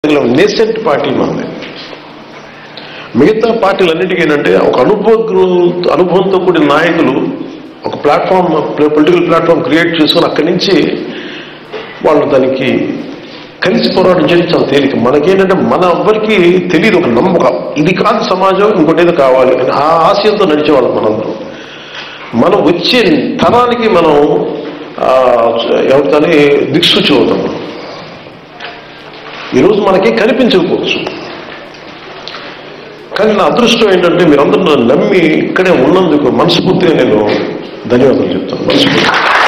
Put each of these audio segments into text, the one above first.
Nascent party మనది మిగతా పార్టీలన్నిటికీ ఏంటంటే ఒక అనుభవ అనుభవంతో కూడిన నాయకులు ఒక ప్లాట్ఫామ్ పొలిటికల్ ప్లాట్ఫామ్ క్రియేట్ చేసుకుని అక్కడి నుంచి వాళ్ళు దానికి కలిసి పోరాటం చేయడం చాలా తేలిక మనకేంటంటే మన ఎవ్వరికి తెలియదు ఒక నమ్మకం ఇది కాదు సమాజం ఇంకోటి ఏదో కావాలి అని ఆ ఆశయంతో నడిచేవాళ్ళం మనందరం మనం వచ్చే తరానికి మనం ఆ, ఎవరితోని దిక్సూచి అవుతాం మనం. ఈరోజు మనకి కనిపించకపోవచ్చు కానీ నా అదృష్టం ఏంటంటే మీరందరూ నన్ను నమ్మి ఇక్కడే ఉన్నందుకు మనస్ఫూర్తిగా నేను ధన్యవాదాలు చెప్తాను మనస్ఫూర్తి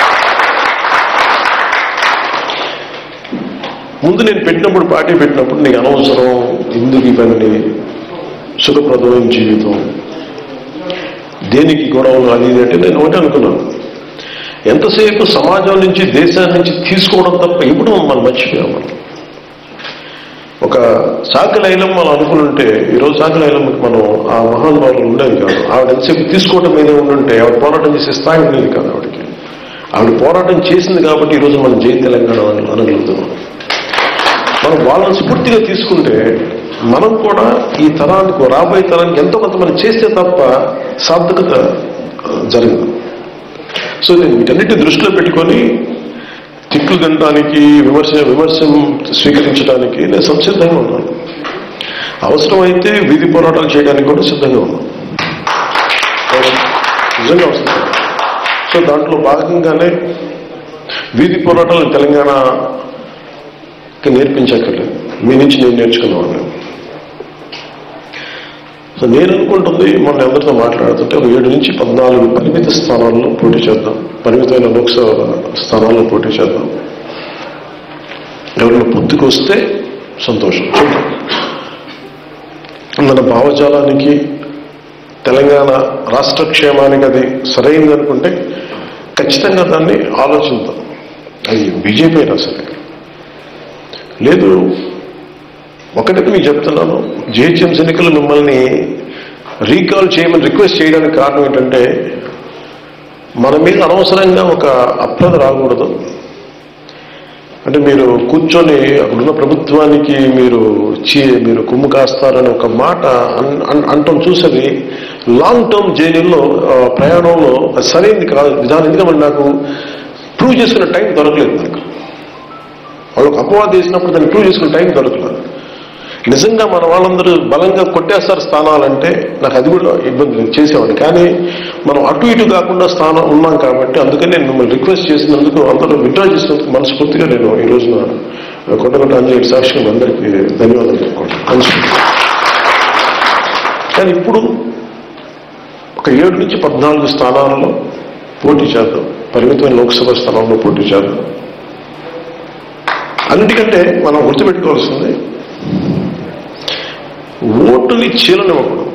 ముందు నేను పెట్టినప్పుడు పార్టీ పెట్టినప్పుడు నీకు అనవసరం ఎందుకు ఇవన్నీ సుఖప్రదమైన జీవితం దేనికి గొడవలు అది ఇది అంటే నేను ఒకటే అనుకున్నాను ఎంతసేపు సమాజం నుంచి దేశాన్ని నుంచి తీసుకోవడం తప్ప ఎప్పుడు మనం మర్చిపోయాం మనం ఒక సాకలైలం మనం అనుకుంటే ఈరోజు సాకలైలంకి మనం ఆ మహానుభావులు ఉండేది కాదు ఆవిడ ఎంతసేపు తీసుకోవడం మీదే ఉండుంటే ఆవిడ పోరాటం చేసే స్థాయి ఉండేది కాదు ఆవిడకి ఆవిడ పోరాటం చేసింది కాబట్టి ఈరోజు మనం జై తెలంగాణ అని అనగలుగుతున్నాం మనం వాళ్ళని స్ఫూర్తిగా తీసుకుంటే మనం కూడా ఈ తరానికి రాబోయే తరానికి ఎంతో కొంత మనం చేస్తే తప్ప సార్థకత ఆ, జరగదు సో నేను వీటన్నిటి దృష్టిలో పెట్టుకొని తిక్కులు తినడానికి విమర్శ విమర్శ స్వీకరించడానికి నేను సంసిద్ధంగా ఉన్నాను అవసరమైతే వీధి పోరాటాలు చేయడానికి కూడా సిద్ధంగా ఉన్నాను నిజంగా అవసరం సో దాంట్లో భాగంగానే వీధి పోరాటాలు తెలంగాణకి నేర్పించక్కర్లేదు మీ నుంచి నేను నేర్చుకున్నాను సో నేను అనుకుంటుంది మొన్న ఎవరితో మాట్లాడుతుంటే ఒక ఏడు నుంచి పద్నాలుగు పరిమిత స్థానాల్లో పోటీ చేద్దాం పరిమితమైన లోక్సభ స్థానాల్లో పోటీ చేద్దాం ఎవరైనా పొత్తుకు వస్తే సంతోషం చూద్దాం మన భావజాలానికి తెలంగాణ రాష్ట్ర క్షేమానికి అది సరైంది అనుకుంటే ఖచ్చితంగా దాన్ని ఆలోచిద్దాం అది బీజేపీ అయినా సరే లేదు ఒకటి మీకు చెప్తున్నాను జిహెచ్ఎంసీ ఎన్నికలు మిమ్మల్ని రీకాల్ చేయమని రిక్వెస్ట్ చేయడానికి కారణం ఏంటంటే మన మీద అనవసరంగా ఒక అప్రద రాకూడదు అంటే మీరు కూర్చొని అక్కడున్న ప్రభుత్వానికి మీరు చీ మీరు కుమ్ము కాస్తారని ఒక మాట అన్- అన్- అంటాం చూసేది లాంగ్ టర్మ్ జర్నీలో ఆ, ప్రయాణంలో అది సరైనది కాదు విధానం ఎందుకంటే నాకు ప్రూవ్ చేసుకునే టైం దొరకలేదు నాకు వాళ్ళు ఒక అపవాదం చేసినప్పుడు దాన్ని ప్రూవ్ చేసుకునే టైం దొరకలేదు నిజంగా మన వాళ్ళందరూ బలంగా కొట్టేస్తారు స్థానాలంటే నాకు అది కూడా ఇబ్బంది లేదు చేసేవాడిని కానీ మనం అటు ఇటు కాకుండా స్థానం ఉన్నాం కాబట్టి అందుకని నేను మిమ్మల్ని రిక్వెస్ట్ చేసినందుకు అందరూ విడ్డ్రా చేసినందుకు మనస్ఫూర్తిగా నేను ఈ రోజున కొట్టగొట్ట అంజలి సాక్షిగా అందరికీ ధన్యవాదాలు చెప్పుకుంటాను మనస్ఫూర్తిగా కానీ ఇప్పుడు ఒక ఏడు నుంచి పద్నాలుగు స్థానాలలో పోటీ చేద్దాం పరిమితమైన లోక్సభ స్థానంలో పోటీ చేద్దాం అన్నిటికంటే మనం గుర్తుపెట్టుకోవాల్సింది ఓటుని చీలనివ్వకూడదు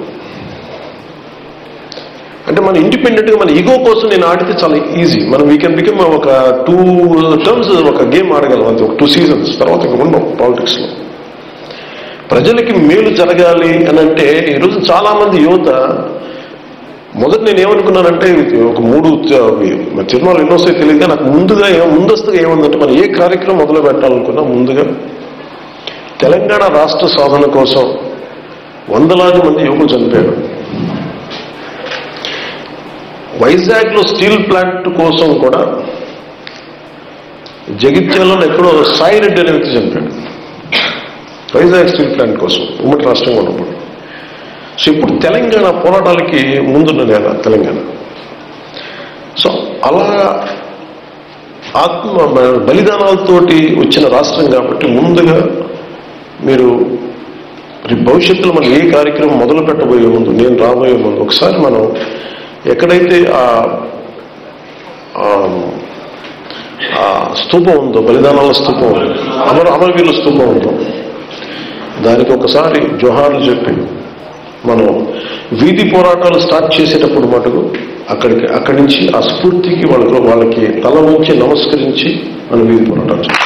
అంటే మన ఇండిపెండెంట్ గా మన ఈగో కోసం నేను ఆడితే చాలా ఈజీ మనం వీ కెన్ బికమ్ ఒక టూ టర్మ్స్ ఒక గేమ్ ఆడగలం అంతే ఒక టూ సీజన్స్ తర్వాత ఇంకా ఉండవు పాలిటిక్స్ లో ప్రజలకి మేలు జరగాలి అని అంటే ఈరోజు చాలా మంది యువత మొదట నేను ఏమనుకున్నానంటే ఇది ఒక మూడు త- మరి తిరుమల ఎన్నో వస్తాయి తెలియదు కానీ నాకు ముందుగా ఏం ముందస్తుగా ఏముందంటే మనం ఏ కార్యక్రమం మొదలు పెట్టాలనుకున్నా ముందుగా తెలంగాణ రాష్ట్ర సాధన కోసం వందలాది మంది యువకులు చనిపోయారు వైజాగ్ లో స్టీల్ ప్లాంట్ కోసం కూడా జగిత్యాలలో ఎక్కడో సాయి రెడ్డి అనే వ్యక్తి చనిపోయాడు వైజాగ్ స్టీల్ ప్లాంట్ కోసం ఉమ్మడి రాష్ట్రంగా ఉన్నప్పుడు సో ఇప్పుడు తెలంగాణ పోరాటాలకి ముందున్న నేల తెలంగాణ సో అలా ఆత్మ బలిదానాలతోటి వచ్చిన రాష్ట్రం కాబట్టి ముందుగా మీరు రేపు భవిష్యత్తులో మనం ఏ కార్యక్రమం మొదలు పెట్టబోయే ముందు నేను రాబోయే ముందు ఒకసారి మనం ఎక్కడైతే ఆ ఆ- ఆ స్తూపం ఉందో బలిదానాల స్తూపం అమర అమరవీరుల స్తూపం ఉందో దానికి ఒకసారి జోహార్లు చెప్పి మనం వీధి పోరాటాలు స్టార్ట్ చేసేటప్పుడు మటుకు అక్కడికి అక్కడి నుంచి ఆ స్ఫూర్తికి వాళ్ళకి వాళ్ళకి తల ఉంచి నమస్కరించి మనం వీధి పోరాటాలు చేస్తాం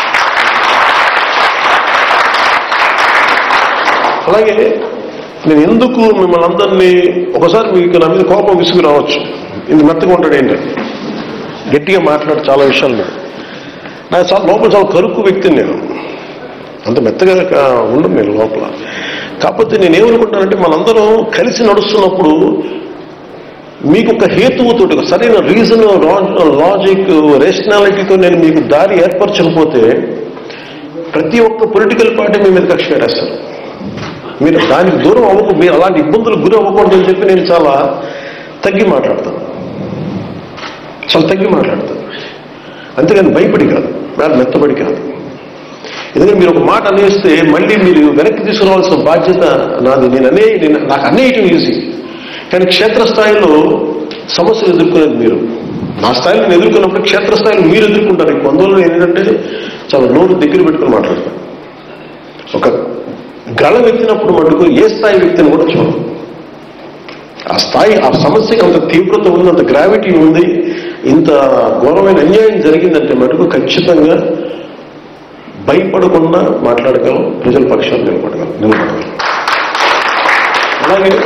అలాగే నేను ఎందుకు మిమ్మల్ని అందరినీ ఒకసారి మీకు నా మీద కోపం విసుగు రావచ్చు ఇది మెత్తగా ఉంటాడు ఏంటంటే గట్టిగా మాట్లాడు చాలా విషయాలు నేను నాకు చాలా లోపల చాలా కరుకు వ్యక్తిని నేను అంత మెత్తగా కా- ఉండను నేను లోపల కాకపోతే నేను ఏమనుకుంటానంటే మనందరం కలిసి నడుస్తున్నప్పుడు మీకు ఒక హేతువుతో ఒక సరైన రీజన్ లాజిక్ రేషనాలిటీతో నేను మీకు దారి ఏర్పరచకపోతే ప్రతి ఒక్క పొలిటికల్ పార్టీ మీ మీద కక్ష కట్టేస్తారు మీరు దానికి దూరం అవ్వకు మీరు అలాంటి ఇబ్బందులకు గురి అవ్వకూడదని చెప్పి నేను చాలా తగ్గి మాట్లాడతాను చాలా తగ్గి మాట్లాడతాను అంతేగాని భయపడి కాదు మేడం మెత్తబడి కాదు ఎందుకంటే మీరు ఒక మాట అనేస్తే మళ్ళీ మీరు వెనక్కి తీసుకురావాల్సిన బాధ్యత నాది నేను అనే నేను నాకు అనేయటం ఈజీ కానీ క్షేత్రస్థాయిలో సమస్యలు ఎదుర్కొనేది మీరు నా స్థాయిలో నేను ఎదుర్కొన్నప్పుడు క్షేత్రస్థాయిలో మీరు ఎదుర్కొంటారు ఎక్కువ అందువల్ల నేను ఏంటంటే చాలా నోరు దగ్గర పెట్టుకుని మాట్లాడతాను ఒక గళం ఎత్తినప్పుడు మటుకు ఏ స్థాయి వ్యక్తిని కూడా చూడదు ఆ స్థాయి ఆ సమస్యకి అంత తీవ్రత ఉంది అంత గ్రావిటీ ఉంది ఇంత ఘోరమైన అన్యాయం జరిగిందంటే మటుకు ఖచ్చితంగా భయపడకుండా మాట్లాడగలం ప్రజల పక్షాన్ని నిలబడగలం నిలబడగలం అలాగే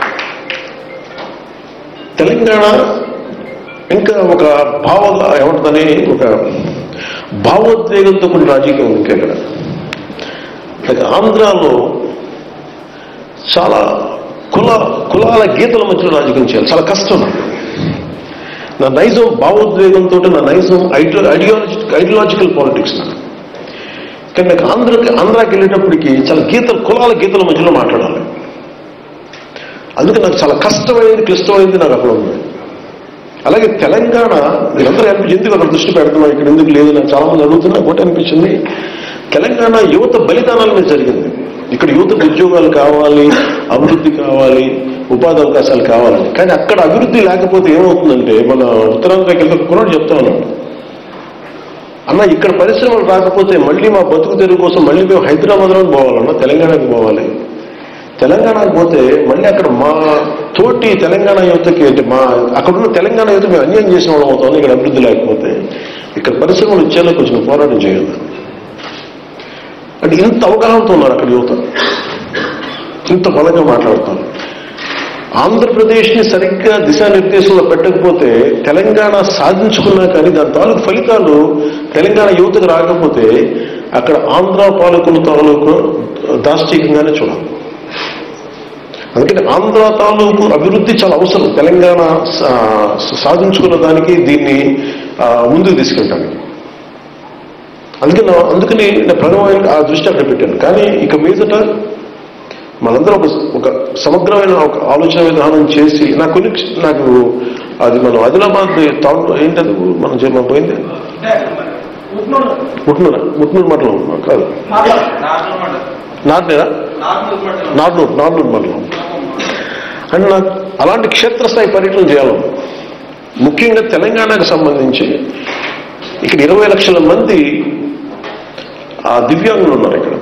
తెలంగాణ ఇంకా ఒక భావ ఏమంటుందని ఒక భావోద్వేగంతో కొన్ని రాజకీయం ఉంది ఇంకా ఇక్కడ అలాగే ఆంధ్రాలో చాలా కుల కులాల గీతల మధ్యలో రాజకీయం చేయాలి చాలా కష్టం నాకు. నా నైజం భావోద్వేగంతో నా నైజం ఐడియో ఐడియాలజీ ఐడియాలజికల్ పాలిటిక్స్ నాకు కానీ నాకు ఆంధ్రకి ఆంధ్రాకి వెళ్ళేటప్పటికి చాలా గీతల కులాల గీతల మధ్యలో మాట్లాడాలి అందుకే నాకు చాలా కష్టమైనది క్లిష్టమైనది నాకు అక్కడ ఉంది అలాగే తెలంగాణ మీరందరూ అనిపించి ఎందుకు అక్కడ దృష్టి పెడుతున్నాం ఇక్కడ ఎందుకు లేదు నాకు చాలా మంది అడుగుతున్నా ఒకటి అనిపించింది తెలంగాణ యువత బలిదానాల మీద జరిగింది ఇక్కడ యువతకు ఉద్యోగాలు కావాలి అభివృద్ధి కావాలి ఉపాధి అవకాశాలు కావాలని కానీ అక్కడ అభివృద్ధి లేకపోతే ఏమవుతుందంటే మన ఉత్తరాంధ్రకి వెళ్తే కుర్రాడు చెప్తా ఉన్నాడు అన్న ఇక్కడ పరిశ్రమలు రాకపోతే మళ్ళీ మా బతుకు తెరువు కోసం మళ్ళీ మేము హైదరాబాద్లో పోవాలన్నా తెలంగాణకి పోవాలి తెలంగాణకు పోతే మళ్ళీ అక్కడ మా తోటి తెలంగాణ యువతకి అంటే మా అక్కడున్న తెలంగాణ యువత మేము అన్యాయం చేసిన వాళ్ళం అవుతాం ఇక్కడ అభివృద్ధి లేకపోతే ఇక్కడ పరిశ్రమలు ఇచ్చేలా కొంచెం పోరాటం చేయాలి అంటే ఇంత అవగాహనతో ఉన్నారు అక్కడ యువత ఇంత బలంగా మాట్లాడతారు ఆంధ్రప్రదేశ్ని సరిగ్గా దిశానిర్దేశంలో పెట్టకపోతే తెలంగాణ సాధించుకున్నా కానీ దాని తాలూకు ఫలితాలు తెలంగాణ యువతకు రాకపోతే అక్కడ ఆంధ్ర పాలకుల తాలూకు దాష్టికంగానే చూడాలి అందుకని ఆంధ్ర తాలూకు అభివృద్ధి చాలా అవసరం తెలంగాణ సా- సాధించుకున్న దానికి దీన్ని ఆ, ముందుకు తీసుకెళ్ళడానికి అందుకని నా- అందుకని నా ప్రథమమైన ఆ దృష్టి అక్కడ పెట్టాను కానీ ఇక మీదట మనందరం ఒక ఒక సమగ్రమైన ఒక ఆలోచన విధానం చేసి నాకు కొన్ని నాకు అది మనం ఆదిలాబాద్ టౌన్ ఏంటది మనం చే- మనం పోయింది ముట్నూరు ముట్నూరు మండలం కాదు నాటినేరా నార్నూరు నార్నూరు మండలం అండ్ నాకు అలాంటి క్షేత్రస్థాయి పర్యటన చేయాలి ముఖ్యంగా తెలంగాణకు సంబంధించి ఇక్కడ ఇరవై లక్షల మంది ఆ దివ్యాంగులు ఉన్నారు ఇక్కడ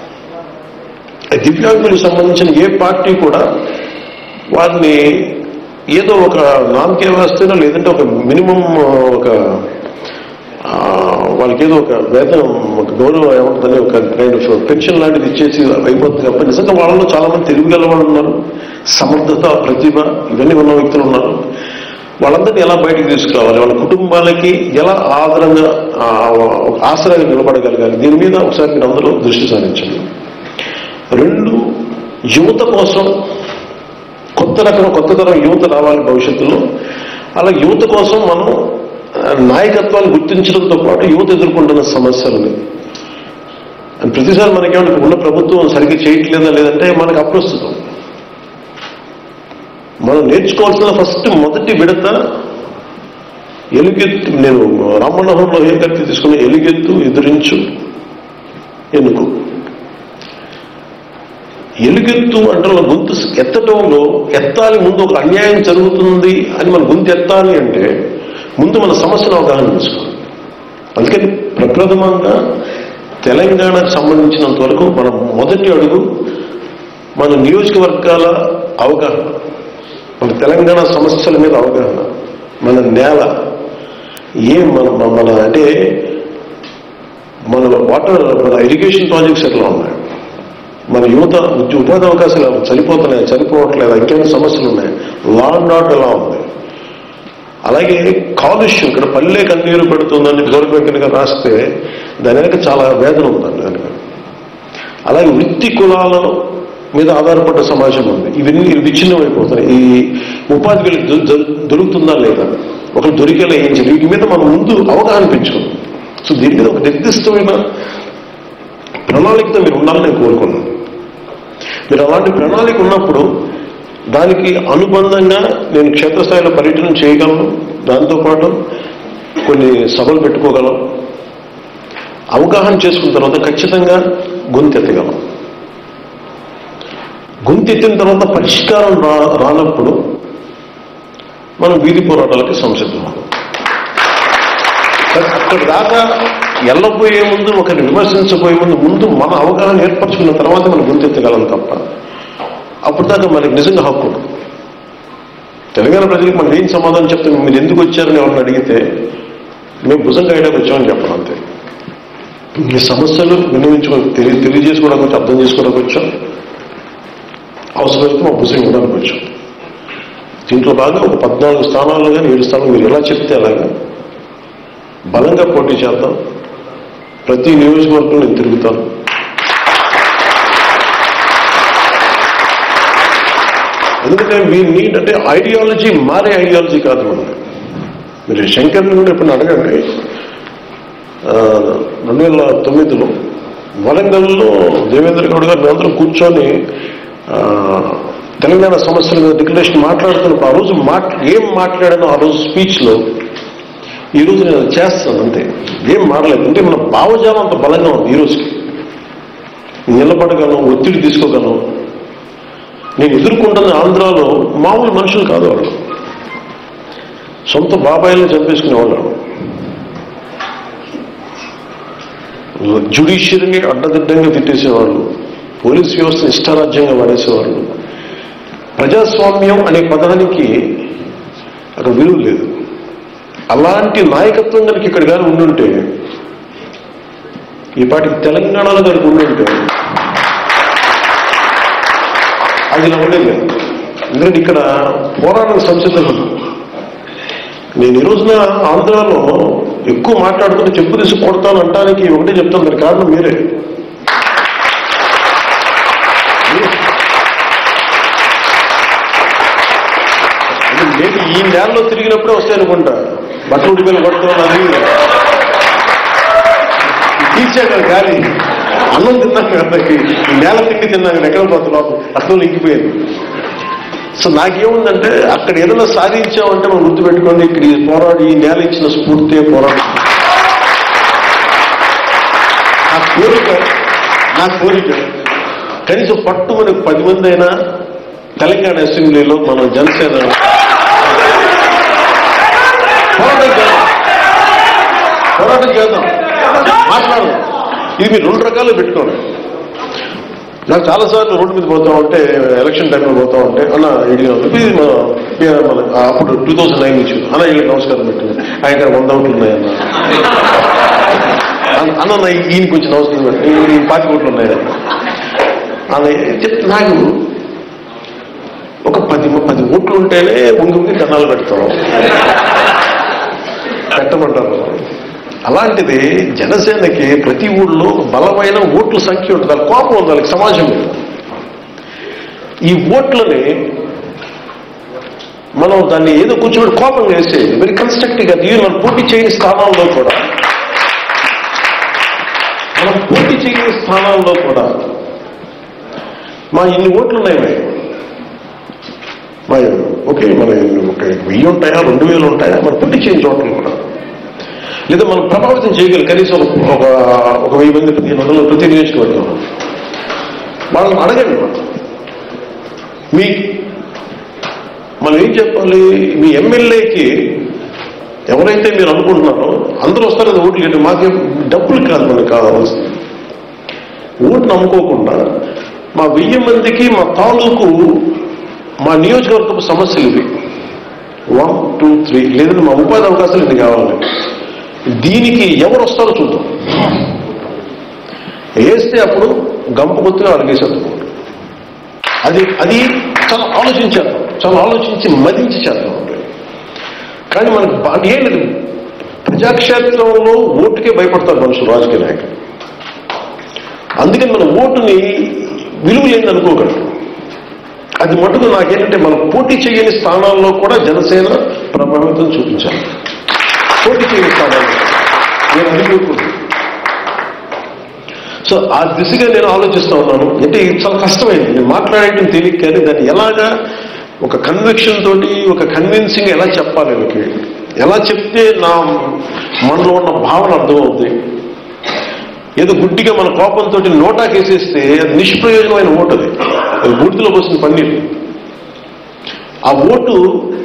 ఆ దివ్యాంగులకు సంబంధించిన ఏ పార్టీ కూడా వారిని ఏదో ఒక నామకే వ్యవస్థలో లేదంటే ఒక మినిమం ఒక ఆ, వాళ్ళకి ఏదో ఒక వేతనం ఒక గౌరవం ఏమంటుందని ఒక కైండ్ ఆఫ్ పెన్షన్ లాంటిది ఇచ్చేసి అయిపోతుంది తప్ప నిజంగా వాళ్ళలో చాలా మంది తెలివిగల వాళ్ళు ఉన్నారు సమర్థత ప్రతిభ ఇవన్నీ ఉన్న వ్యక్తులు ఉన్నారు వాళ్ళందరినీ ఎలా బయటకు తీసుకురావాలి వాళ్ళ కుటుంబాలకి ఎలా ఆదరంగా ఆ, ఒక ఆశ్రయంగా నిలబడగలగాలి దీని మీద ఒకసారి మీరు అందరూ దృష్టి సారించండి రెండు యువత కోసం కొత్త రకం కొత్త తరం యువత రావాలి భవిష్యత్తులో అలా యువత కోసం మనం ఆ, నాయకత్వాన్ని గుర్తించడంతో పాటు యువత ఎదుర్కొంటున్న సమస్యలని అని ప్రతిసారి మనకేమన్నా ఉన్న ప్రభుత్వం సరిగ్గా చేయట్లేదా లేదంటే మనకు అప్రస్తుతం మనం నేర్చుకోవాల్సిన ఫస్ట్ మొదటి విడత ఎలుగెత్తు నేను రామమనోహరంలో ఏ కత్తి తీసుకుని ఎలుగెత్తు ఎదురించు ఎన్నుకో ఎలుగెత్తు అంటే మన గొంతు ఎత్తటంలో ఎత్తాలి ముందు ఒక అన్యాయం జరుగుతుంది అని మన గొంతు ఎత్తాలి అంటే ముందు మన సమస్యను అవగాహన చేసుకోవాలి అందుకని ప్రప్రథమంగా తెలంగాణకు సంబంధించినంత వరకు మన మొదటి అడుగు మన నియోజకవర్గాల అవగాహన మన తెలంగాణ సమస్యల మీద అవగాహన మన నేల ఏం మన మన- మన అంటే మన వాటర్ మన ఇరిగేషన్ ప్రాజెక్ట్స్ ఎట్లా ఉన్నాయి మన యువత ఉద్య- ఉపాధి అవకాశాలు చనిపోతున్నాయి చనిపోవట్లేదు ఇంకేమైనా సమస్యలు ఉన్నాయి లా అండ్ ఆర్డర్ ఎలా ఉంది అలాగే కాలుష్యం ఇక్కడ పల్లె కన్నీరు పెడుతుందని గౌరవ వెంకన్న గారు రాస్తే దాని వెనక చాలా వేదన ఉందండి దాని వెనక. అలాగే వృత్తి కులాల మీద ఆధారపడ్డ సమాజం ఉంది ఇవన్నీ విచ్ఛిన్నమైపోతున్నాయి ఈ ఉపాధి వీళ్ళకి దొ- దొ- దొరుకుతుందా లేదా ఒకరు దొరికేలా ఏం చేయాలి వీటి మీద మనం ముందు అవగాహన పెంచుకోండి సో దీని మీద ఒక నిర్దిష్టమైన ప్రణాళికతో మీరు ఉండాలని నేను కోరుకున్నాను మీరు అలాంటి ప్రణాళిక ఉన్నప్పుడు దానికి అనుబంధంగా నేను క్షేత్రస్థాయిలో పర్యటన చేయగలను దాంతోపాటు కొన్ని సభలు పెట్టుకోగలం అవగాహన చేసుకున్న తర్వాత ఖచ్చితంగా గొంతెత్తగలం గొంతెత్తిన తర్వాత పరిష్కారం రా రానప్పుడు మనం వీధి పోరాటాలకి సంసిద్ధం అక్కడ దాకా వెళ్ళబోయే ముందు ఒకరిని విమర్శించబోయే ముందు ముందు మన అవగాహన ఏర్పరచుకున్న తర్వాత మనం గొంతెత్తగలం తప్ప అప్పుడు దాకా మనకి నిజంగా హక్కు ఉండదు. తెలంగాణ ప్రజలకు మనం ఏం సమాధానం చెప్తాం మీరు ఎందుకు వచ్చారని ఎవరిని అడిగితే మేము భుజం కాయడానికి వచ్చామని చెప్పడం అంతే మీ సమస్యలు విన్నవించుకో తెలియ తెలియజేసుకోవడానికి వచ్చి అర్థం చేసుకోవడానికి వచ్చాం అవసరమైతే మా భుజం ఇవ్వడానికి వచ్చాం దీంట్లో బాగా ఒక పద్నాలుగు స్థానాల్లో కానీ ఏడు స్థానాలు మీరు ఎలా చెప్తే అలాగా బలంగా పోటీ చేద్దాం ప్రతి నియోజకవర్గంలో నేను తిరుగుతాను ఎందుకంటే వీ నీడ్ అంటే ఐడియాలజీ మారే ఐడియాలజీ కాదు మనం మీరు శంకర్ నుండి ఇప్పుడు అడగండి ఆ, రెండు వేల తొమ్మిదిలో వరంగల్లో దేవేంద్ర గౌడ్ గారు మేమందరం కూర్చొని ఆ, తెలంగాణ సమస్యల మీద డిక్లరేషన్ మాట్లాడుతున్నప్పుడు ఆ రోజు మాట్ ఏం మాట్లాడానో ఆ రోజు స్పీచ్లో ఈ రోజు నేను అది చేస్తాను అంతే ఏం మారలేదు అంటే మన భావజాలం అంత బలంగా ఉంది ఈ రోజుకి నిలబడగలను ఒత్తిడి తీసుకోగలను నేను ఎదుర్కొంటున్న ఆంధ్రాలో మామూలు మనుషులు కాదు వాళ్ళు సొంత బాబాయిలను చంపేసుకునేవాళ్ళు జ్యుడిషియరీని అడ్డదిడ్డంగా తిట్టేసేవాళ్ళు పోలీస్ వ్యవస్థను ఇష్టారాజ్యంగా వాడేసేవాళ్ళు ప్రజాస్వామ్యం అనే పదానికి అక్కడ విలువ లేదు అలాంటి నాయకత్వం కనుక ఇక్కడ కానీ ఉండుంటే ఈ పాటికి తెలంగాణలో కనుక ఉండుంటే అది ఇలా ఉండేది కాదు. ఎందుకంటే ఇక్కడ పోరాటం సంసిద్ధం ఉంది. నేను ఈ రోజున ఆంధ్రాలో ఎక్కువ మాట్లాడుతుంటే చెప్పు తీసి కొడతాను అంటానికి ఒకటే చెప్తాను దానికి కారణం మీరే మీరే. అంటే నేను ఈ నేలలో తిరిగినప్పుడే వస్తాయి అనుకుంటా బట్టలు ఉడిపోయిన కొడుతున్నాను అది తీర్చాక గాలి అన్నం తిన్నాక కదా ఈ నేల తిండి తిన్నాక ఎక్కడ పోతున్నాం అసలు ఇంకిపోయింది సో నాకేముందంటే అక్కడ ఏదైనా సాధించామంటే మనం గుర్తుపెట్టుకోండి ఇక్కడ ఈ పోరాడి ఈ నేల ఇచ్చిన స్ఫూర్తి పోరాడు నా కోరిక నా కోరిక కనీసం పట్టు మనకు పది మంది అయినా తెలంగాణ అసెంబ్లీలో మనం జనసేన పోరాటం చేద్దాం పోరాటం చేద్దాం మాట్లాడదాం ఇది మీరు రెండు రకాలు పెట్టుకోండి నాకు చాలాసార్లు రోడ్డు మీద పోతా ఉంటే ఎలక్షన్ టైంలో పోతా ఉంటే అన్న ఇది ఇది మన మన అప్పుడు టూ థౌసండ్ నైన్ నుంచి అన్న వీళ్ళకి నమస్కారం పెట్టింది ఆయన దగ్గర వంద ఓట్లు ఉన్నాయన్న అన్న- అన్న నా ఈయన కొంచెం నమస్కారం పెట్టి ఈ పాతి ఓట్లు ఉన్నాయన్న అన్న చెప్తే నాకు ఒక పది పది ఓట్లు ఉంటేనే ముందు ముందు కన్నాలు పెడతాం పెట్టమంటారు అలాంటిది జనసేనకి ప్రతి ఊళ్ళో ఒక బలమైన ఓట్ల సంఖ్య ఉంటుంది వాళ్ళ కోపం ఉంది వాళ్ళకి సమాజం మీద ఈ ఓట్లని మనం దాన్ని ఏదో కూర్చోబెట్టి కోపం వేసేది వెరీ కన్స్ట్రక్టివ్గా దీని మనం పోటీ చేయని స్థానాల్లో కూడా మనం పోటీ చేయని స్థానాల్లో కూడా మా ఇన్ని ఓట్లు ఉన్నాయి మరి మరి ఓకే మన ఒక వెయ్యి ఉంటాయా రెండు వేలు ఉంటాయా మన పోటీ చేయని చోట్ల కూడా లేదా మనం ప్రభావితం చేయగలి కనీసం ఒక- ఒక ఒక వెయ్యి మంది పదిహేను వందలు ప్రతి నియోజకవర్గం వాళ్ళని అడగండి మనం మీ మనం ఏం చెప్పాలి మీ ఎమ్మెల్యేకి ఎవరైతే మీరు అనుకుంటున్నారో అందరూ వస్తారు కదా ఓట్లు ఏంటి మాకేం డబ్బులు కాదు మనకు కావాల్సింది ఓటు నమ్ముకోకుండా మా వెయ్యి మందికి మా తాలూకు మా నియోజకవర్గపు సమస్యలు ఇవి వన్ టూ త్రీ లేదంటే మా ఉపాధి అవకాశాలు ఇది కావాలి దీనికి ఎవరు వస్తారో చూద్దాం వేస్తే అప్పుడు గంప కొత్తగా అడిగేసేద్దాం అది అది చాలా ఆలోచించేద్దాం చాలా ఆలోచించి మదించి చేద్దాం కానీ మనకు బా- ఏం లేదు ప్రజాక్షేత్రంలో ఓటుకే భయపడతారు మనుషులు రాజకీయ నాయకులు అందుకని మన ఓటుని విలువ లేని అనుకోగలరు అది మటుకు నాకేంటంటే మనం పోటీ చేయని స్థానాల్లో కూడా జనసేన ప్రభావితం చూపించాలి పోటీ చేయని స్థానాల్లో నేను అది కోరుకుంటున్నాను సో ఆ దిశగా నేను ఆలోచిస్తూ ఉన్నాను అంటే ఇది చాలా కష్టమైంది నేను మాట్లాడేయడం తెలియక కానీ దాన్ని ఎలాగా ఒక కన్విక్షన్ తోటి ఒక కన్విన్సింగ్ ఎలా చెప్పాలి వీళ్ళకి ఎలా చెప్తే నా మనలో ఉన్న భావన అర్థమవుతుంది ఏదో గుడ్డిగా మన కోపంతో నోటాకేసేస్తే అది నిష్ప్రయోజనమైన ఓటు అది అది బూడిదలో పోసిన పన్నీరు ఆ ఓటు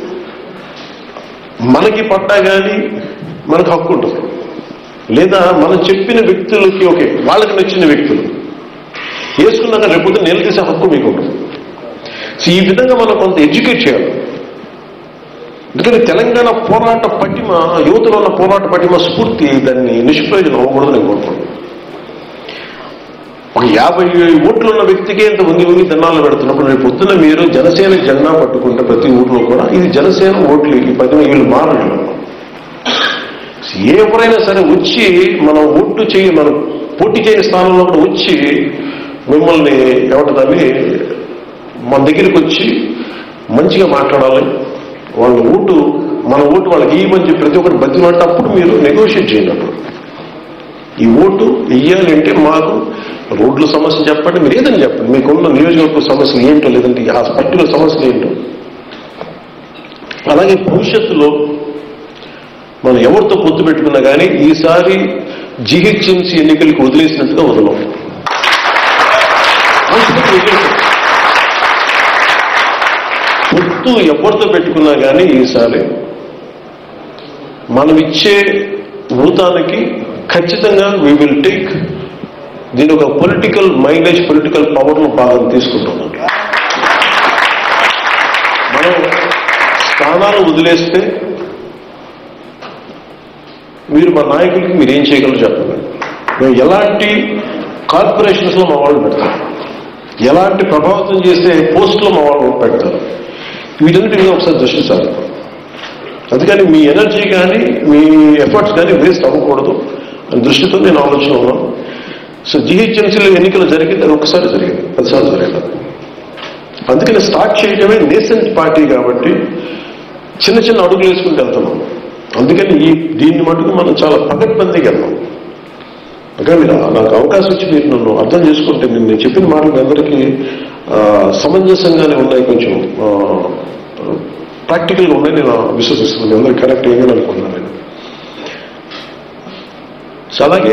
మనకి పట్టా కానీ మనకు హక్కు ఉంటుంది లేదా మనం చెప్పిన వ్యక్తులకి ఓకే వాళ్ళకి నచ్చిన వ్యక్తులు వేసుకున్నాక రేపు నిలదీసే హక్కు మీకు ఉంటుంది సో ఈ విధంగా మనం కొంత ఎడ్యుకేట్ చేయాలి ఎందుకంటే తెలంగాణ పోరాట పటిమ యువతలో ఉన్న పోరాట పటిమ స్ఫూర్తి దాన్ని నిష్ప్రయోజనం అవ్వకూడదు నేను కోరుకుంటున్నాను ఒక యాభై ఓట్లు ఉన్న వ్యక్తికే ఇంత వంగి వంగి దండాలు పెడుతున్నప్పుడు రేపు పొద్దున మీరు జనసేన జెండా పట్టుకుంటే ప్రతి ఊర్లో కూడా ఇది జనసేన ఓట్లు ఈ పది వీళ్ళు మారలేదు ఎవరైనా సరే వచ్చి మనం ఓట్లు చేయి మనం పోటీ చేయని స్థానంలో కూడా వచ్చి మిమ్మల్ని ఏమంటుందని మన దగ్గరికి వచ్చి మంచిగా మాట్లాడాలి వాళ్ళ ఓటు మన ఓటు వాళ్ళకి ఇవ్వమని చెప్పి ప్రతి ఒక్కటి బతిమంటే అప్పుడు మీరు నెగోషియేట్ చేయండి అప్పుడు ఈ ఓటు వెయ్యాలి అంటే మాకు రోడ్ల సమస్య చెప్పండి మీరు ఏదని చెప్పండి మీకున్న నియోజకవర్గ సమస్యలు ఏంటో లేదంటే ఆ పర్టికులర్ సమస్యలు ఏంటో అలాగే భవిష్యత్తులో మనం ఎవరితో పొత్తు పెట్టుకున్నా కానీ ఈసారి జిహెచ్ఎంసీ ఎన్నికలకు వదిలేసినట్టుగా వదలం అంతకు వదిలేసాం. పొత్తు ఎవరితో పెట్టుకున్నా కానీ ఈసారి మనం ఇచ్చే ఊతానికి ఖచ్చితంగా వీ విల్ టేక్ దీని ఒక పొలిటికల్ మైలేజ్ పొలిటికల్ పవర్ను భాగం తీసుకుంటున్నాం మనం స్థానాలు వదిలేస్తే మీరు మా నాయకులకి మీరు ఏం చేయగలరు చెప్పండి మేము ఎలాంటి కార్పొరేషన్స్లో మా వాళ్ళు పెడతారు ఎలాంటి ప్రభావితం చేసే పోస్టులో మా వాళ్ళు పెడతారు వీటన్నిటి మీద ఒకసారి దృష్టి సాధిస్తాం అందుకని మీ ఎనర్జీ కానీ మీ ఎఫర్ట్స్ కానీ వేస్ట్ అవ్వకూడదు అని దృష్టితో నేను ఆలోచన ఉన్నాను సో జిహెచ్ఎంసీలో ఎన్నికలు జరిగింది అది ఒకసారి జరిగింది పదిసార్లు జరిగింది అందుకని స్టార్ట్ చేయడమే నేసెంట్ పార్టీ కాబట్టి చిన్న చిన్న అడుగులు వేసుకుంటూ వెళ్తున్నాం అందుకని ఈ దీన్ని మటుకు మనం చాలా పగడ్బందీగా వెళ్దాం ఇంకా మీరు నాకు అవకాశం ఇచ్చి మీరు నన్ను అర్థం చేసుకుంటే నేను నేను చెప్పిన మాటలు మీ అందరికీ ఆ, సమంజసంగానే ఉన్నాయి కొంచెం ప్రాక్టికల్గా ఉన్నాయి నేను విశ్వసిస్తున్నాను మీ అందరికీ కరెక్ట్ అయ్యిందని అనుకుంటున్నాను నేను సో అలాగే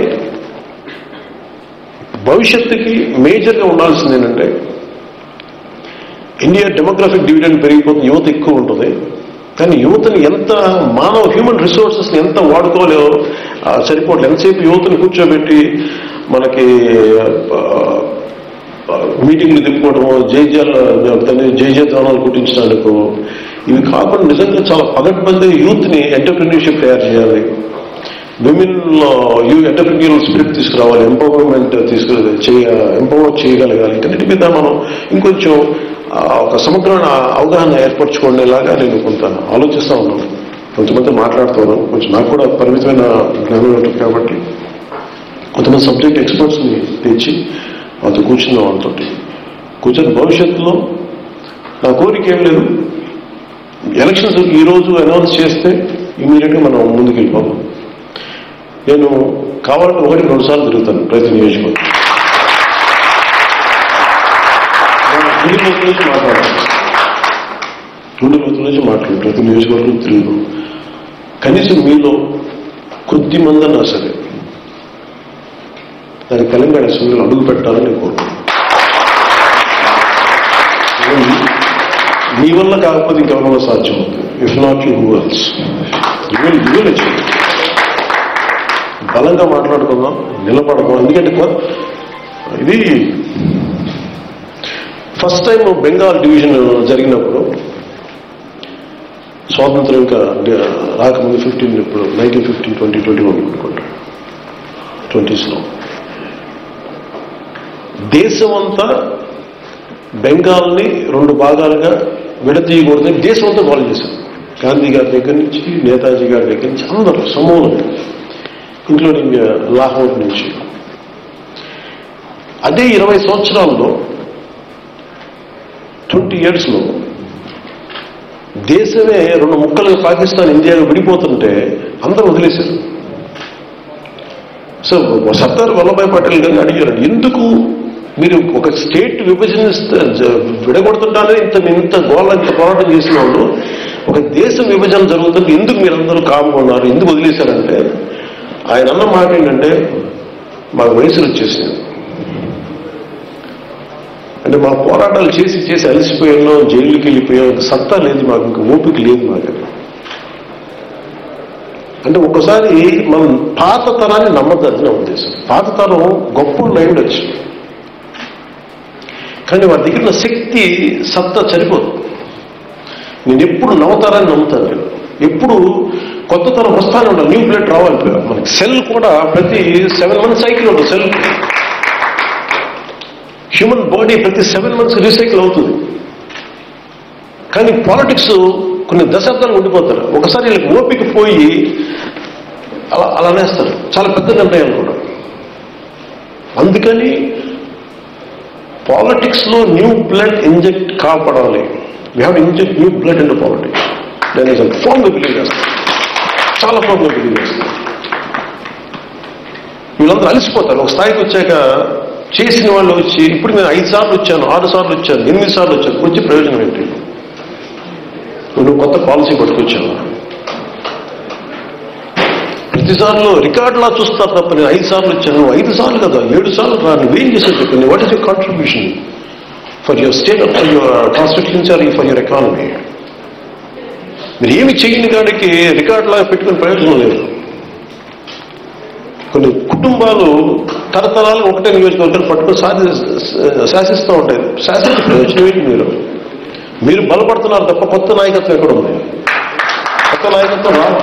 భవిష్యత్తుకి మేజర్గా ఉండాల్సింది ఏంటంటే ఇండియా డెమోగ్రఫిక్ డివిడెండ్ పెరిగిపోతుంది యువత ఎక్కువ ఉంటుంది కానీ యువతని ఎంత మానవ హ్యూమన్ రిసోర్సెస్ని ఎంత వాడుకోవాలో ఆ, సరిపోవట్లేదు ఎంతసేపు యువతని కూర్చోబెట్టి మనకి ఆ, ఆ, మీటింగ్లు తిప్పుకోవడము జైజాలు జైజాలు కుట్టించడానికి ఇవి కాకుండా నిజంగా చాలా పగడ్బందీ యూత్ని ఎంటర్ప్రినర్షిప్ తయారు చేయాలి విమెన్ యూ ఎంటర్ప్రిన్యూరల్ స్పిరిట్ తీసుకురావాలి ఎంపవర్మెంట్ తీసుకు చేయ ఎంపవర్ చేయగలగాలి వీటన్నిటి మీద మనం ఇంకొంచెం ఆ, ఒక సమగ్రమైన అవగాహన ఏర్పరచుకునేలాగా నేను కొంత ఆలోచిస్తూ ఉన్నాను కొంతమంది మాట్లాడుతున్నాను కొంచెం నాకు కూడా పరిమితమైన జ్ఞానం ఉంటుంది కాబట్టి కొంతమంది సబ్జెక్ట్ ఎక్స్పర్ట్స్ని తెచ్చి వాళ్ళతో కూర్చున్న వాళ్ళతో కూర్చొని భవిష్యత్తులో నా కోరిక ఏం లేదు ఎలక్షన్స్ ఈ రోజు అనౌన్స్ చేస్తే ఇమీడియట్గా మనం ముందుకు వెళ్ళిపోతాం నేను కావాలంటే ఒకటి రెండు సార్లు తిరుగుతాను ప్రతి నియోజకవర్గం గుండె లోతు నుంచి మాట్లాడతాను గుండె లోతు నుంచి మాట్లాడు ప్రతి నియోజకవర్గం తిరుగుతాం కనీసం మీలో కొద్ది మందన్నా సరే దాని తెలంగాణ అసెంబ్లీలో అడుగు పెట్టాలని నేను కోరుకుంటున్నాను మీ వల్ల కాకపోతే ఇంకెవరి సాధ్యం అవుతుంది if not you who else ఇవల్ ఇవల్ అచీవ్ బలంగా మాట్లాడుకుందాం నిలబడదాం ఎందుకంటే కొ- ఇది ఫస్ట్ టైం బెంగాల్ డివిజన్ జరిగినప్పుడు స్వాతంత్రం ఇంకా డి- రాకముందు ఫిఫ్టీన్ ఇప్పుడు nineteen fifteen twenty twenty one అనుకుంటా ట్వంటీస్లో దేశం అంతా బెంగాల్ని రెండు భాగాలుగా విడతీయకూడదని దేశం అంతా గోల్ చేశారు గాంధీ గారి దగ్గర నుంచి నేతాజీ గారి దగ్గర నుంచి అందరూ సమూలం ఇంక్లూడింగ్ లాహోర్ నుంచి అదే ఇరవై సంవత్సరాల్లో ట్వంటీ ఇయర్స్లో దేశమే రెండు ముక్కలుగా పాకిస్తాన్ ఇండియాగా విడిపోతుంటే అందరూ వదిలేశారు సో సర్దార్ వల్లభాయ్ పటేల్ గారిని అడిగారు ఎందుకు మీరు ఒక స్టేట్ విభజన విడగొడుతుంటానే ఇంత ఇంత గోళ ఇంత పోరాటం చేసిన వాళ్ళు ఒక దేశం విభజన జరుగుతుంటే ఎందుకు మీరందరూ కామ్గా ఉన్నారు ఎందుకు వదిలేశారంటే ఆయన అన్న మాట ఏంటంటే మాకు వయసులు వచ్చేసినాయి అంటే మా పోరాటాలు చేసి చేసి అలసిపోయాం జైలుకి వెళ్ళిపోయాం ఇంక సత్తా లేదు మాకు ఇంక ఓపిక లేదు మాకు అంటే ఒక్కసారి మనం పాత తరాన్ని నమ్మద్దని నా ఉద్దేశం పాత తరం గొప్ప ఉండొచ్చు కానీ వారి దగ్గర ఉన్న శక్తి సత్తా సరిపోదు నేను ఎప్పుడు నవతరాన్ని నమ్ముతాను నేను ఎప్పుడు కొత్త తరం వస్తానే ఉండాలి న్యూ బ్లడ్ రావాలి మనకి సెల్ కూడా ప్రతి సెవెన్ మంత్స్ సైకిల్ ఉంటుంది సెల్ హ్యూమన్ బాడీ ప్రతి సెవెన్ మంత్స్ రీసైకిల్ అవుతుంది కానీ పాలిటిక్స్ కొన్ని దశాబ్దాలు ఉండిపోతారు ఒకసారి వీళ్ళకి ఓపిక పోయి అలా అలా అనేస్తారు చాలా పెద్ద నిర్ణయాలు కూడా అందుకని పాలిటిక్స్ లో న్యూ బ్లడ్ ఇంజెక్ట్ కాపాడాలి we have inject new blood in politics నేను అసలు ఫామ్గా బిలీవ్ చేస్తాను చాలా ఫామ్గా బిలీవ్ చేస్తాను వీళ్ళందరూ అలసిపోతారు ఒక స్థాయికి వచ్చాక చేసిన వాళ్ళు వచ్చి ఇప్పుడు నేను ఐదు సార్లు వచ్చాను ఆరు సార్లు వచ్చాను ఎనిమిది సార్లు వచ్చాను వచ్చి ప్రయోజనం ఏంటి నువ్వు కొత్త పాలసీ పట్టుకొచ్చావు ప్రతిసార్లు రికార్డులా చూస్తారు తప్ప నేను ఐదు సార్లు వచ్చాను నువ్వు ఐదు సార్లు కదా ఏడు సార్లు రా నువ్వేం చేసావు చెప్పండి what is your contribution for your state for your constituency for your economy మీరు ఏమి చేయని కాడికి రికార్డులాగా పెట్టుకుని ప్రయోజనం లేదు కొన్ని కుటుంబాలు తరతరాలు ఒకటే నియోజకవర్గాలు పట్టుకొని సాధి శాసిస్తూ ఉంటాయి శాసించే ప్రయోజనం ఏంటి మీరు మీరు బలపడుతున్నారు తప్ప కొత్త నాయకత్వం ఎక్కడ ఉంది కొత్త నాయకత్వం రాదు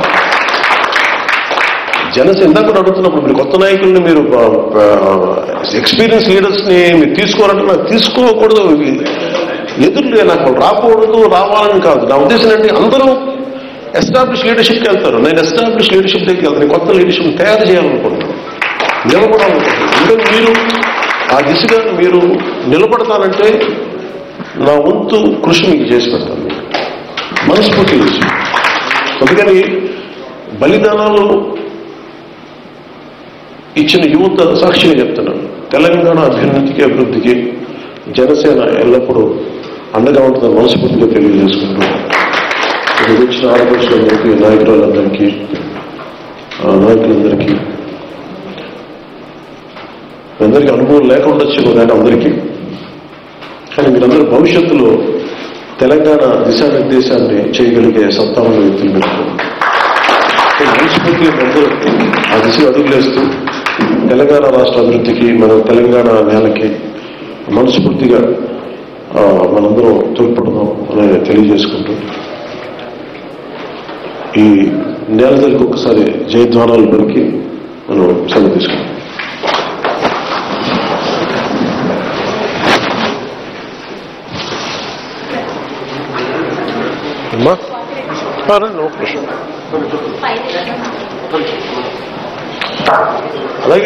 జనసేన ఇందాక కూడా అడుగుతున్నప్పుడు మీరు కొత్త నాయకుల్ని మీరు ఎక్స్పీరియన్స్ లీడర్స్ని మీరు తీసుకోవాలంటే నాకు తీసుకోకూడదు ఎదురు నాకు రాకూడదు రావాలని కాదు నా ఉద్దేశం ఏంటి అందరూ ఎస్టాబ్లిష్ లీడర్షిప్కి వెళ్తారు నేను ఎస్టాబ్లిష్ లీడర్షిప్ దగ్గరికి వెళ్తాను నేను కొత్త లీడర్షిప్ తయారు చేయాలనుకుంటున్నాను నిలబడాలనుకుంటున్నాను ఎందుకంటే మీరు ఆ దిశగా మీరు నిలబడతానంటే నా వంతు కృషి మీకు చేసి పెడతాను మనస్ఫూర్తి చేసి అందుకని బలిదానాలు ఇచ్చిన యువత సాక్షిగా చెప్తున్నాను తెలంగాణ అభ్యున్నతికి అభివృద్ధికి జనసేన ఎల్లప్పుడూ అండగా ఉంటుందని మనస్ఫూర్తిగా తెలియజేసుకుంటూ ఇక్కడికి వచ్చిన ఆడపడుచులందరికీ నాయకులందరికీ ఆ, నాయకులందరికీ మీ అందరికీ అనుభవం లేకుండొచ్చు కానీ అందరికీ కానీ మీరందరూ భవిష్యత్తులో తెలంగాణ దిశానిర్దేశాన్ని చేయగలిగే సత్తా ఉన్న వ్యక్తులు పెట్టుకోండి మనస్ఫూర్తిగా అందరూ ఆ దిశగా అడుగులేస్తూ తెలంగాణ రాష్ట్ర అభివృద్ధికి మన తెలంగాణ నేలకి మనస్ఫూర్తిగా ఆ, మనందరం తోడ్పడదాం అని తెలియజేసుకుంటూ ఈ నేల తల్లికి ఒకసారి జయధ్వానాలు పలికి మనం సెలవు తీసుకుంటాం అమ్మా ఆ, రండి, ఒక నిమిషం అలాగే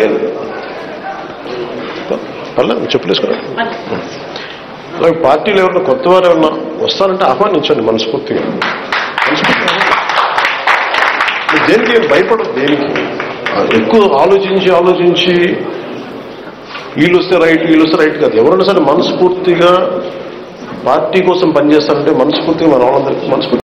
పర్లేదు చెప్పలేసుకురా అలాగే పార్టీలు ఎవరైనా కొత్త వారు ఎవరన్నా వస్తారంటే ఆహ్వానించండి మనస్ఫూర్తిగా మనస్ఫూర్తిగా మీరు దేనికి ఏం భయపడదు దేనికి ఆ, ఎక్కువ ఆలోచించి ఆలోచించి వీళ్ళు వస్తే రైట్ వీళ్ళు వస్తే రైట్ కాదు ఎవరైనా సరే మనస్ఫూర్తిగా పార్టీ కోసం పనిచేస్తారంటే మనస్ఫూర్తిగా మన వాళ్ళందరికీ మనస్ఫూర్తి